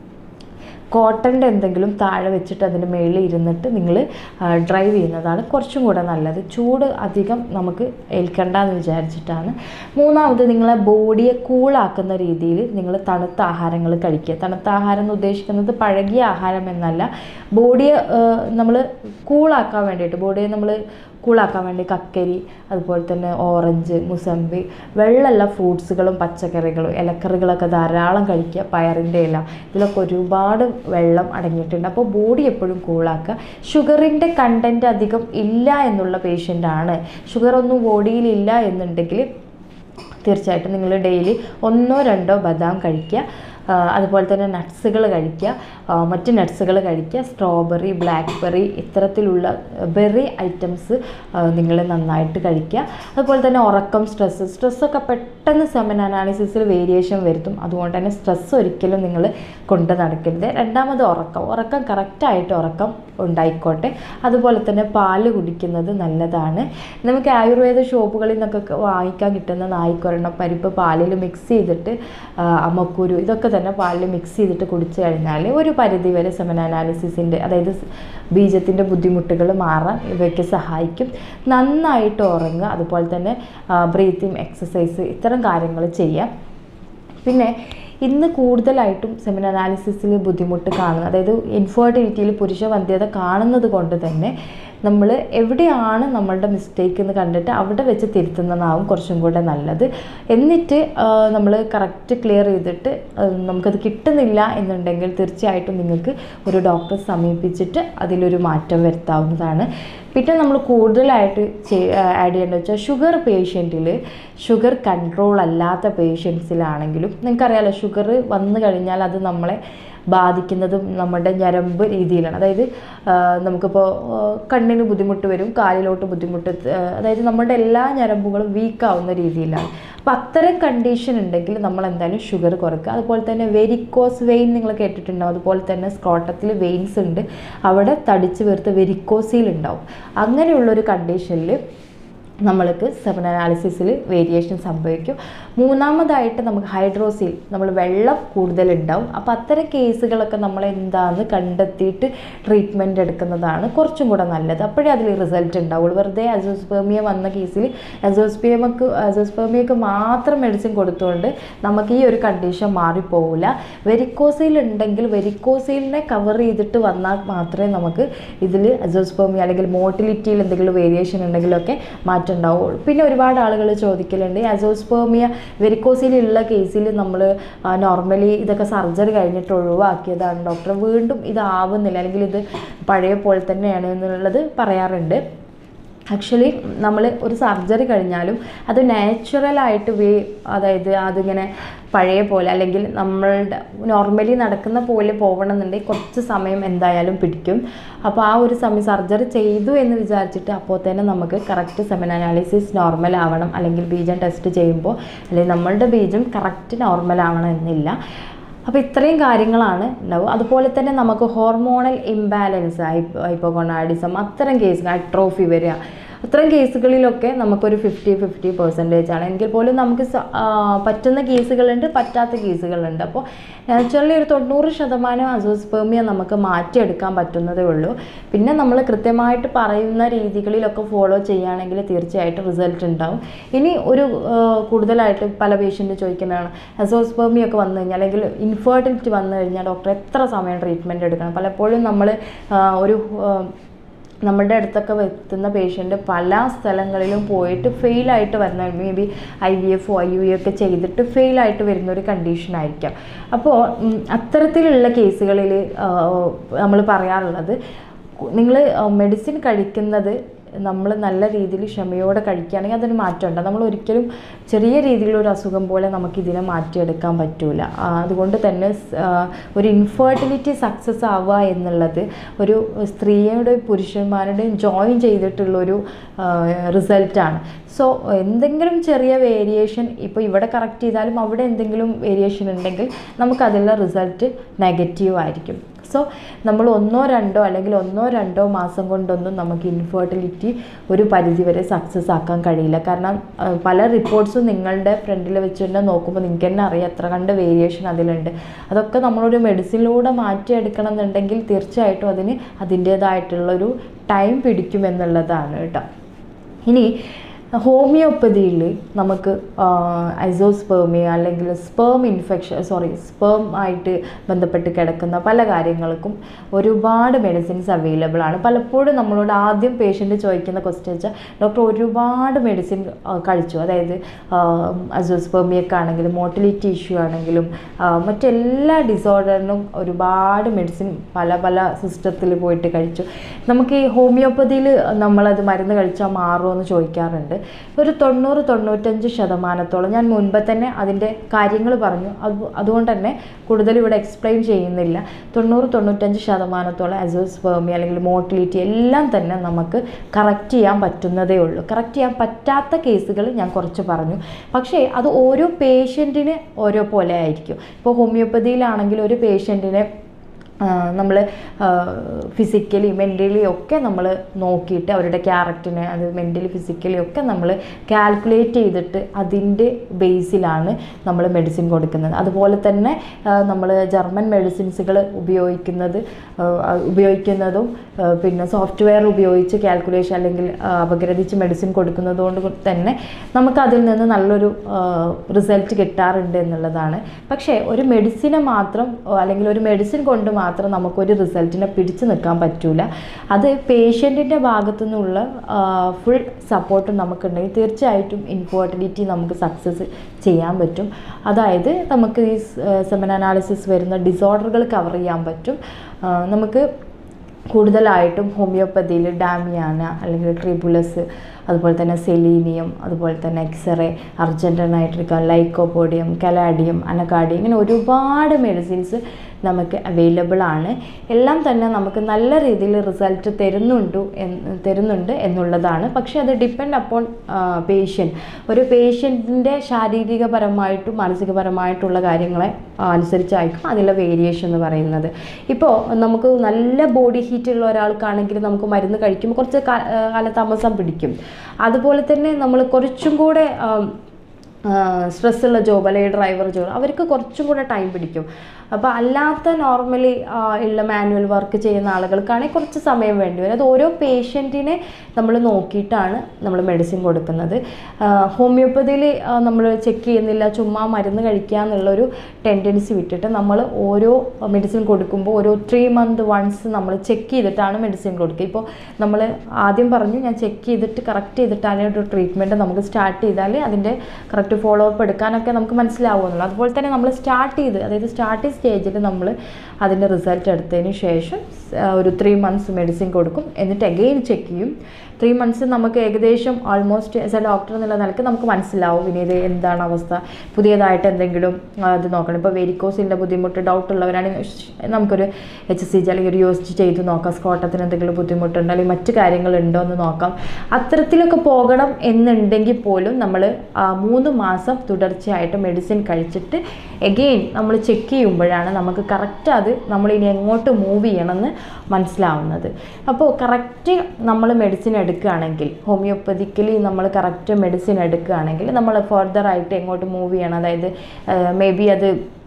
കോട്ടൻ്റെ എന്തെങ്കിലും താഴെ വെച്ചിട്ട് അതിൻ്റെ മേളിൽ ഇരുന്നിട്ട് നിങ്ങൾ ഡ്രൈവ് ചെയ്യുന്നതാണ് കുറച്ചും കൂടെ നല്ലത് ചൂട് അധികം നമുക്ക് ഏൽക്കണ്ടെന്ന് വിചാരിച്ചിട്ടാണ് മൂന്നാമത് നിങ്ങളെ ബോഡിയെ കൂളാക്കുന്ന രീതിയിൽ നിങ്ങൾ തണുത്ത ആഹാരങ്ങൾ കഴിക്കുക തണുത്ത ആഹാരം എന്ന് ഉദ്ദേശിക്കുന്നത് പഴകിയ ആഹാരം എന്നല്ല ബോഡിയെ നമ്മൾ കൂളാക്കാൻ വേണ്ടിയിട്ട് ബോഡിയെ നമ്മൾ കൂളാക്കാൻ വേണ്ടി കക്കരി അതുപോലെ തന്നെ ഓറഞ്ച് മുസമ്പി വെള്ളമുള്ള ഫ്രൂട്ട്സുകളും പച്ചക്കറികളും ഇലക്കറികളൊക്കെ ധാരാളം കഴിക്കുക പയറിൻ്റെ ഇല ഇതിലൊക്കെ ഒരുപാട് വെള്ളം അടങ്ങിയിട്ടുണ്ട് അപ്പോൾ ബോഡി എപ്പോഴും കൂളാക്കുക ഷുഗറിൻ്റെ കണ്ടൻറ്റ് അധികം ഇല്ല എന്നുള്ള പേഷ്യൻ്റാണ് ഷുഗർ ഒന്നും ബോഡിയിൽ ഇല്ല എന്നുണ്ടെങ്കിൽ തീർച്ചയായിട്ടും നിങ്ങൾ ഡെയിലി ഒന്നോ രണ്ടോ ബദാം കഴിക്കുക അതുപോലെ തന്നെ നട്ട്സുകൾ കഴിക്കുക മറ്റ് നട്ട്സുകൾ കഴിക്കുക സ്ട്രോബെറി ബ്ലാക്ക്ബെറി ഇത്തരത്തിലുള്ള ബെറി ഐറ്റംസ് നിങ്ങൾ നന്നായിട്ട് കഴിക്കുക അതുപോലെ തന്നെ ഉറക്കം സ്ട്രെസ്സ് സ്ട്രെസ്സൊക്കെ പെട്ടെന്ന് സെമൻ അനാലിസിസിൽ വേരിയേഷൻ വരുത്തും അതുകൊണ്ട് തന്നെ സ്ട്രെസ്സ് ഒരിക്കലും നിങ്ങൾ കൊണ്ട് നടക്കരുത് രണ്ടാമത് ഉറക്കം ഉറക്കം കറക്റ്റായിട്ട് ഉറക്കം ഉണ്ടായിക്കോട്ടെ അതുപോലെ തന്നെ പാല് കുടിക്കുന്നത് നല്ലതാണ് നമുക്ക് ആയുർവേദ ഷോപ്പുകളിൽ നിന്നൊക്കെ വാങ്ങിക്കാൻ കിട്ടുന്ന നായ്ക്കൊരെണ്ണം പരിപ്പ് പാലിൽ മിക്സ് ചെയ്തിട്ട് അമ്മക്കുരു ഇതൊക്കെ തന്നെ പാലിൽ മിക്സ് ചെയ്തിട്ട് കുടിച്ചു കഴിഞ്ഞാൽ ഒരു പരിധി വരെ സെമൻ അനാലിസിസിൻ്റെ അതായത് ബീജത്തിൻ്റെ ബുദ്ധിമുട്ടുകൾ മാറാൻ ഇവയ്ക്ക് സഹായിക്കും നന്നായിട്ട് ഉറങ്ങുക അതുപോലെ തന്നെ ബ്രീത്തിങ് എക്സസൈസ് ഇത്തരം കാര്യങ്ങൾ ചെയ്യാം പിന്നെ ഇന്ന് കൂടുതലായിട്ടും സെമിൻ അനാലിസിസിൽ ബുദ്ധിമുട്ട് കാണുന്നത് അതായത് ഇൻഫെർട്ടിലിറ്റിയിൽ പുരുഷ വന്ധ്യത കാണുന്നത് കൊണ്ട് തന്നെ നമ്മൾ എവിടെയാണ് നമ്മളുടെ മിസ്റ്റേക്ക് എന്ന് കണ്ടിട്ട് അവിടെ വെച്ച് തിരുത്തുന്നതാവും കുറച്ചും കൂടെ നല്ലത് എന്നിട്ട് നമ്മൾ കറക്റ്റ് ക്ലിയർ ചെയ്തിട്ട് നമുക്കത് കിട്ടുന്നില്ല എന്നുണ്ടെങ്കിൽ തീർച്ചയായിട്ടും നിങ്ങൾക്ക് ഒരു ഡോക്ടറെ സമീപിച്ചിട്ട് അതിലൊരു മാറ്റം വരുത്താവുന്നതാണ് പിന്നെ നമ്മൾ കൂടുതലായിട്ട് ആഡ് ചെയ്യേണ്ടത് വെച്ചാൽ ഷുഗർ പേഷ്യൻറ്റിൽ ഷുഗർ കൺട്രോൾ അല്ലാത്ത പേഷ്യൻസിലാണെങ്കിലും നിങ്ങൾക്കറിയാലോ ഷുഗർ വന്നു കഴിഞ്ഞാൽ അത് നമ്മളെ ബാധിക്കുന്നതും നമ്മുടെ ഞരമ്പ് രീതിയിലാണ് അതായത് നമുക്കിപ്പോൾ കണ്ണിന് ബുദ്ധിമുട്ട് വരും കാലിലോട്ട് ബുദ്ധിമുട്ട് അതായത് നമ്മുടെ എല്ലാ ഞരമ്പുകളും വീക്കാവുന്ന രീതിയിലാണ് അപ്പോൾ അത്തരം കണ്ടീഷൻ ഉണ്ടെങ്കിൽ നമ്മൾ എന്തായാലും ഷുഗർ കുറയ്ക്കുക അതുപോലെ തന്നെ വെരിക്കോസ് വെയിൻ നിങ്ങൾ കേട്ടിട്ടുണ്ടാവും അതുപോലെ തന്നെ സ്ക്രോട്ടത്തിൽ വെയിൻസ് ഉണ്ട് അവിടെ തടിച്ച് വീർത്ത് വെരിക്കോസിൽ ഉണ്ടാവും അങ്ങനെയുള്ളൊരു കണ്ടീഷനിൽ നമ്മൾക്ക് സെവൻ അനാലിസിസിൽ വേരിയേഷൻ സംഭവിക്കും മൂന്നാമതായിട്ട് നമുക്ക് ഹൈഡ്രോസിൽ നമ്മൾ വെള്ളം കൂടുതലുണ്ടാവും അപ്പോൾ അത്തരം കേസുകളൊക്കെ നമ്മൾ എന്താണെന്ന് കണ്ടെത്തിയിട്ട് ട്രീറ്റ്മെൻറ്റ് എടുക്കുന്നതാണ് കുറച്ചും കൂടെ നല്ലത് അപ്പോഴേ അതിൽ റിസൾട്ട് ഉണ്ടാവുള്ളൂ വെറുതെ അസോസ്പേമിയ വന്ന കേസിൽ അസോസ്പിയമക്ക് അസോസ്പേമിയക്ക് മാത്രം മെഡിസിൻ കൊടുത്തുകൊണ്ട് നമുക്ക് ഈ ഒരു കണ്ടീഷൻ മാറിപ്പോവില്ല വെരിക്കോസിൽ ഉണ്ടെങ്കിൽ വെരിക്കോസിലിനെ കവർ ചെയ്തിട്ട് വന്നാൽ മാത്രമേ നമുക്ക് ഇതിൽ അസോസ്പേമിയ അല്ലെങ്കിൽ മോട്ടിലിറ്റിയിൽ എന്തെങ്കിലും വേരിയേഷൻ ഉണ്ടെങ്കിലൊക്കെ മാറ്റം ഉണ്ടാവുള്ളൂ പിന്നെ ഒരുപാട് ആളുകൾ ചോദിക്കലുണ്ട് അസോസ്പേമിയ വെരിക്കോസിലുള്ള കേസിൽ നമ്മൾ നോർമലി ഇതൊക്കെ സർജറി കഴിഞ്ഞിട്ട് ഒഴിവാക്കിയതാണ് ഡോക്ടർ വീണ്ടും ഇതാവുന്നില്ല അല്ലെങ്കിൽ ഇത് പഴയ പോലെ തന്നെയാണ് എന്നുള്ളത് പറയാറുണ്ട് ആക്ച്വലി നമ്മൾ ഒരു സർജറി കഴിഞ്ഞാലും അത് നാച്ചുറലായിട്ട് വേ അതായത് അതിങ്ങനെ പഴയ പോലെ അല്ലെങ്കിൽ നമ്മളുടെ നോർമലി നടക്കുന്ന പോലെ പോകണമെന്നുണ്ടെങ്കിൽ കുറച്ച് സമയം എന്തായാലും പിടിക്കും അപ്പോൾ ആ ഒരു സമയം സർജറി ചെയ്തു എന്ന് വിചാരിച്ചിട്ട് അപ്പോൾ തന്നെ നമുക്ക് കറക്റ്റ് സെമൻ അനാലിസിസ് നോർമൽ ആവണം അല്ലെങ്കിൽ ബീജം ടെസ്റ്റ് ചെയ്യുമ്പോൾ അല്ലെങ്കിൽ നമ്മളുടെ ബീജം കറക്റ്റ് നോർമൽ ആവണം എന്നില്ല അപ്പോൾ ഇത്രയും കാര്യങ്ങളാണ് ഉണ്ടാവും അതുപോലെ തന്നെ നമുക്ക് ഹോർമോണൽ ഇംബാലൻസ് ഹൈപ്പോഗോണാഡിസം അത്തരം കേസ് അട്രോഫി വരിക അത്തരം കേസുകളിലൊക്കെ നമുക്കൊരു ഫിഫ്റ്റി ഫിഫ്റ്റി പെർസെൻറ്റേജ് ആണ് എങ്കിൽ പോലും നമുക്ക് പറ്റുന്ന കേസുകളുണ്ട് പറ്റാത്ത കേസുകളുണ്ട് അപ്പോൾ നാച്ചുറലി ഒരു തൊണ്ണൂറ് ശതമാനം അസോസ്പേമിയ നമുക്ക് മാറ്റിയെടുക്കാൻ പറ്റുന്നതേ ഉള്ളൂ പിന്നെ നമ്മൾ കൃത്യമായിട്ട് പറയുന്ന രീതികളിലൊക്കെ ഫോളോ ചെയ്യുകയാണെങ്കിൽ തീർച്ചയായിട്ടും റിസൾട്ട് ഉണ്ടാവും ഇനി ഒരു കൂടുതലായിട്ട് പല പേഷ്യൻ്റ് ചോദിക്കുന്നതാണ് അസോസ്പേമിയ ഒക്കെ വന്നു കഴിഞ്ഞാൽ അല്ലെങ്കിൽ ഇൻഫെർട്ടിലിറ്റി വന്നു കഴിഞ്ഞാൽ ഡോക്ടർ എത്ര സമയം ട്രീറ്റ്മെൻറ്റ് എടുക്കണം പലപ്പോഴും നമ്മൾ ഒരു നമ്മളുടെ അടുത്തൊക്കെ എത്തുന്ന പേഷ്യൻ്റ് പല സ്ഥലങ്ങളിലും പോയിട്ട് ഫെയിലായിട്ട് വരുന്ന maybe I V F I U ഒക്കെ ചെയ്തിട്ട് ഫെയിലായിട്ട് വരുന്ന ഒരു കണ്ടീഷൻ ആയിരിക്കാം അപ്പോൾ അത്തരത്തിലുള്ള കേസുകളിൽ നമ്മൾ പറയാറുള്ളത് നിങ്ങൾ മെഡിസിൻ കഴിക്കുന്നത് നമ്മൾ നല്ല രീതിയിൽ ക്ഷമയോടെ കഴിക്കുകയാണെങ്കിൽ അതിന് മാറ്റമുണ്ട് നമ്മൾ ഒരിക്കലും ചെറിയ രീതിയിലുള്ള ഒരു അസുഖം പോലെ നമുക്ക് ഇതിനെ മാറ്റിയെടുക്കാൻ പറ്റൂല ആ, അതുകൊണ്ട് തന്നെ സ്- ആ, ഒരു ഇൻഫെർട്ടിലിറ്റി സക്സസ് ആവുക എന്നുള്ളത് ഒരു സ്ത്രീയുടെയും പുരുഷന്മാരുടെയും ജോയിൻ ചെയ്തിട്ടുള്ളൊരു റിസൾട്ടാണ് സോ എന്തെങ്കിലും ചെറിയ വേരിയേഷൻ ഇപ്പോൾ ഇവിടെ കറക്റ്റ് ചെയ്താലും അവിടെ എന്തെങ്കിലും വേരിയേഷൻ ഉണ്ടെങ്കിൽ നമുക്കതിലുള്ള റിസൾട്ട് നെഗറ്റീവ് ആയിരിക്കും സോ നമ്മൾ ഒന്നോ രണ്ടോ അല്ലെങ്കിൽ ഒന്നോ രണ്ടോ മാസം കൊണ്ടൊന്നും നമുക്ക് ഇൻഫെർട്ടിലിറ്റി ഒരു പരിധിവരെ സക്സസ് ആക്കാൻ കഴിയില്ല കാരണം ആ, പല റിപ്പോർട്ട്സും നിങ്ങളുടെ ഫ്രണ്ടിൽ വെച്ച് തന്നെ നോക്കുമ്പോൾ നിങ്ങൾക്ക് തന്നെ അറിയാം എത്ര കണ്ട് വേരിയേഷൻ അതിലുണ്ട് അതൊക്കെ നമ്മളൊരു മെഡിസിനിലൂടെ മാറ്റിയെടുക്കണം എന്നുണ്ടെങ്കിൽ തീർച്ചയായിട്ടും അതിന് അതിൻ്റേതായിട്ടുള്ളൊരു ടൈം പിടിക്കുമെന്നുള്ളതാണ് കേട്ടോ ഇനി ഹോമിയോപ്പതിയിൽ നമുക്ക് ഐസോസ്പേമിയ അല്ലെങ്കിൽ സ്പേം ഇൻഫെക്ഷൻ സോറി സ്പേം ആയിട്ട് ബന്ധപ്പെട്ട് കിടക്കുന്ന പല കാര്യങ്ങൾക്കും ഒരുപാട് മെഡിസിൻസ് അവൈലബിൾ ആണ് പലപ്പോഴും നമ്മളോട് ആദ്യം പേഷ്യൻ്റ് ചോദിക്കുന്ന ക്വസ്റ്റ്യൻ വെച്ചാൽ ഡോക്ടർ ഒരുപാട് മെഡിസിൻ കഴിച്ചു അതായത് അസോസ്പേമിയൊക്കെ ആണെങ്കിലും മോട്ടിലിറ്റി ഇഷ്യൂ ആണെങ്കിലും ആ, മറ്റെല്ലാ ഡിസോർഡറിനും ഒരുപാട് മെഡിസിൻ പല പല സിസ്റ്റത്തിൽ പോയിട്ട് കഴിച്ചു നമുക്ക് ഈ ഹോമിയോപ്പതിയിൽ നമ്മളത് മരുന്ന് കഴിച്ചാൽ മാറുമോ എന്ന് ചോദിക്കാറുണ്ട് ഒരു തൊണ്ണൂറ് തൊണ്ണൂറ്റഞ്ച് ശതമാനത്തോളം ഞാൻ മുൻപ് തന്നെ അതിൻ്റെ കാര്യങ്ങൾ പറഞ്ഞു അത് അതുകൊണ്ട് തന്നെ കൂടുതൽ ഇവിടെ എക്സ്പ്ലെയിൻ ചെയ്യുന്നില്ല തൊണ്ണൂറ് തൊണ്ണൂറ്റഞ്ച് ശതമാനത്തോളം അസോസ്പേമി അല്ലെങ്കിൽ മോട്ടിലിറ്റി എല്ലാം തന്നെ നമുക്ക് കറക്റ്റ് ചെയ്യാൻ പറ്റുന്നതേ ഉള്ളൂ കറക്റ്റ് ചെയ്യാൻ പറ്റാത്ത കേസുകൾ ഞാൻ കുറച്ച് പറഞ്ഞു പക്ഷേ അത് ഓരോ പേഷ്യൻറ്റിന് ഓരോ പോലെ ആയിരിക്കും ഇപ്പോൾ ഹോമിയോപ്പതിയിലാണെങ്കിൽ ഒരു പേഷ്യൻറ്റിനെ നമ്മൾ ഫിസിക്കലി മെൻ്റലി ഒക്കെ നമ്മൾ നോക്കിയിട്ട് അവരുടെ ക്യാരക്ടറിനെ അത് മെൻ്റലി ഫിസിക്കലി ഒക്കെ നമ്മൾ കാൽക്കുലേറ്റ് ചെയ്തിട്ട് അതിൻ്റെ ബേസിലാണ് നമ്മൾ മെഡിസിൻ കൊടുക്കുന്നത് അതുപോലെ തന്നെ നമ്മൾ ജർമ്മൻ മെഡിസിൻസുകൾ ഉപയോഗിക്കുന്നത് ആ, ഉപയോഗിക്കുന്നതും ആ, പിന്നെ സോഫ്റ്റ്വെയർ ഉപയോഗിച്ച് കാൽക്കുലേഷൻ അല്ലെങ്കിൽ ആ, അപഗ്രഥിച്ച് മെഡിസിൻ കൊടുക്കുന്നത് കൊണ്ട് തന്നെ നമുക്ക് അതിൽ നിന്ന് നല്ലൊരു റിസൾട്ട് കിട്ടാറുണ്ട് എന്നുള്ളതാണ് പക്ഷേ ഒരു മെഡിസിനെ മാത്രം ആ, അല്ലെങ്കിൽ ഒരു മെഡിസിൻ കൊണ്ട് മാത്രം നമുക്കൊരു റിസൾട്ടിനെ പിടിച്ചു നിൽക്കാൻ പറ്റൂല അത് പേഷ്യൻറ്റിൻ്റെ ഭാഗത്തു നിന്നുള്ള ഫുൾ സപ്പോർട്ടും നമുക്കുണ്ടെങ്കിൽ തീർച്ചയായിട്ടും ഇൻഫെർട്ടിലിറ്റി നമുക്ക് സക്സസ് ചെയ്യാൻ പറ്റും അതായത് നമുക്ക് ഈ സെമൻ അനാലിസിസ് വരുന്ന ഡിസോർഡറുകൾ കവർ ചെയ്യാൻ പറ്റും ആ, നമുക്ക് കൂടുതലായിട്ടും ഹോമിയോപ്പതിയിൽ ഡാമിയാന അല്ലെങ്കിൽ ട്രിബുലസ് അതുപോലെ തന്നെ സെലീനിയം അതുപോലെ തന്നെ x ray argentum nitricum lycopodium caladium anacardium ഇങ്ങനെ ഒരുപാട് മെഡിസിൻസ് നമുക്ക് അവൈലബിൾ ആണ് എല്ലാം തന്നെ നമുക്ക് നല്ല രീതിയിൽ റിസൾട്ട് തരുന്നുണ്ട് എന്ന് തരുന്നുണ്ട് എന്നുള്ളതാണ് പക്ഷേ അത് ഡിപ്പെൻഡ് അപ്പോൺ പേഷ്യൻറ്റ് ഒരു പേഷ്യൻറ്റിൻ്റെ ശാരീരികപരമായിട്ടും മാനസികപരമായിട്ടുള്ള കാര്യങ്ങളെ ആ, അനുസരിച്ചായിരിക്കും അതിലെ വേരിയേഷൻ എന്ന് പറയുന്നത് ഇപ്പോൾ നമുക്ക് നല്ല ബോഡി ഹീറ്റ് ഉള്ള ഒരാൾക്കാണെങ്കിൽ നമുക്ക് മരുന്ന് കഴിക്കുമ്പോൾ കുറച്ച് കാ- ആ, കാലതാമസം പിടിക്കും അതുപോലെ തന്നെ നമ്മൾ കുറച്ചും കൂടെ ആം, സ്ട്രെസ്സുള്ള ജോബ് അല്ലെങ്കിൽ ഡ്രൈവർ ജോബ് അവർക്ക് കുറച്ചും കൂടെ ടൈം പിടിക്കും അപ്പോൾ അല്ലാത്ത നോർമലി ഉള്ള മാനുവൽ വർക്ക് ചെയ്യുന്ന ആളുകൾക്കാണെങ്കിൽ കുറച്ച് സമയം വേണ്ടി വരും അത് ഓരോ പേഷ്യൻറ്റിനെ നമ്മൾ നോക്കിയിട്ടാണ് നമ്മൾ മെഡിസിൻ കൊടുക്കുന്നത് ഹോമിയോപ്പതിയിൽ നമ്മൾ ചെക്ക് ചെയ്യുന്നില്ല ചുമ്മാ മരുന്ന് കഴിക്കുക എന്നുള്ളൊരു ടെൻഡൻസി വിട്ടിട്ട് നമ്മൾ ഓരോ മെഡിസിൻ കൊടുക്കുമ്പോൾ ഓരോ ത്രീ മന്ത് വൺസ് നമ്മൾ ചെക്ക് ചെയ്തിട്ടാണ് മെഡിസിൻ കൊടുക്കുക ഇപ്പോൾ നമ്മൾ ആദ്യം പറഞ്ഞു ഞാൻ ചെക്ക് ചെയ്തിട്ട് കറക്റ്റ് ചെയ്തിട്ടാണ് ഒരു ട്രീറ്റ്മെൻറ്റ് നമുക്ക് സ്റ്റാർട്ട് ചെയ്താൽ അതിൻ്റെ കറക്റ്റ് ഫോളോ അപ്പ് എടുക്കാനൊക്കെ നമുക്ക് മനസ്സിലാവുന്നുള്ളൂ അതുപോലെ തന്നെ നമ്മൾ സ്റ്റാർട്ട് ചെയ്ത് അതായത് സ്റ്റാർട്ടിങ് സ്റ്റേജിൽ നമ്മൾ അതിൻ്റെ റിസൾട്ട് എടുത്തതിന് ശേഷം ആ, ഒരു ത്രീ മന്ത്സ് മെഡിസിൻ കൊടുക്കും എന്നിട്ട് അഗെയിൻ ചെക്ക് ചെയ്യും ത്രീ മന്ത്സ് നമുക്ക് ഏകദേശം ഓൾമോസ്റ്റ് ആസ് എ ഡോക്ടർ എന്നുള്ള നിലയ്ക്ക് നമുക്ക് മനസ്സിലാവും ഇനി ഇത് എന്താണ് അവസ്ഥ പുതിയതായിട്ട് എന്തെങ്കിലും ആ, ഇത് നോക്കണം ഇപ്പോൾ വെരിക്കോസിൻ്റെ ബുദ്ധിമുട്ട് ഡൗട്ട് ഉള്ളവരാണെങ്കിൽ നമുക്കൊരു എച്ച് സി ജി അല്ലെങ്കിൽ ഒരു യു എസ് ജി ചെയ്ത് നോക്കാം സ്കോട്ടത്തിന് എന്തെങ്കിലും ബുദ്ധിമുട്ടുണ്ടോ അല്ലെങ്കിൽ മറ്റു കാര്യങ്ങളുണ്ടോ എന്ന് നോക്കാം അത്തരത്തിലൊക്കെ പോകണം എന്നുണ്ടെങ്കിൽ പോലും നമ്മൾ മൂന്ന് മാസം തുടർച്ചയായിട്ട് മെഡിസിൻ കഴിച്ചിട്ട് എഗെയിൻ നമ്മൾ ചെക്ക് ചെയ്യുമ്പോഴാണ് നമുക്ക് കറക്റ്റ് അത് നമ്മൾ ഇനി എങ്ങോട്ട് മൂവ് ചെയ്യണമെന്ന് മനസ്സിലാവുന്നത് അപ്പോൾ കറക്റ്റ് നമ്മൾ മെഡിസിൻ എടുക്കുകയാണെങ്കിൽ ഹോമിയോപ്പതിക്കലി നമ്മൾ കറക്റ്റ് മെഡിസിൻ എടുക്കുകയാണെങ്കിൽ നമ്മൾ ഫർദർ ആയിട്ട് എങ്ങോട്ട് മൂവ് ചെയ്യണം അതായത് മേ ബി അത്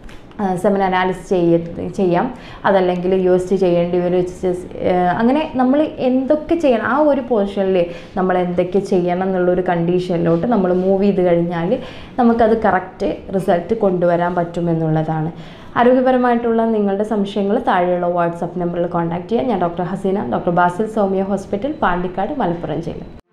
സെമൻ അനാലിസിസ് ചെയ്യ ചെയ്യാം അതല്ലെങ്കിൽ യു എസ് ടി ചെയ്യേണ്ടി വരും എച്ച് എസ് അങ്ങനെ നമ്മൾ എന്തൊക്കെ ചെയ്യണം ആ ഒരു പൊസിഷനിൽ നമ്മൾ എന്തൊക്കെ ചെയ്യണം എന്നുള്ളൊരു കണ്ടീഷനിലോട്ട് നമ്മൾ മൂവ് ചെയ്ത് കഴിഞ്ഞാൽ നമുക്കത് കറക്റ്റ് റിസൾട്ട് കൊണ്ടുവരാൻ പറ്റുമെന്നുള്ളതാണ് ആരോഗ്യപരമായിട്ടുള്ള നിങ്ങളുടെ സംശയങ്ങൾ താഴെയുള്ള വാട്സപ്പ് നമ്പറിൽ കോൺടാക്ട് ചെയ്യാം ഞാൻ doctor Haseena doctor Basil Soumya hospital Pandikkad Malappuram ജില്ല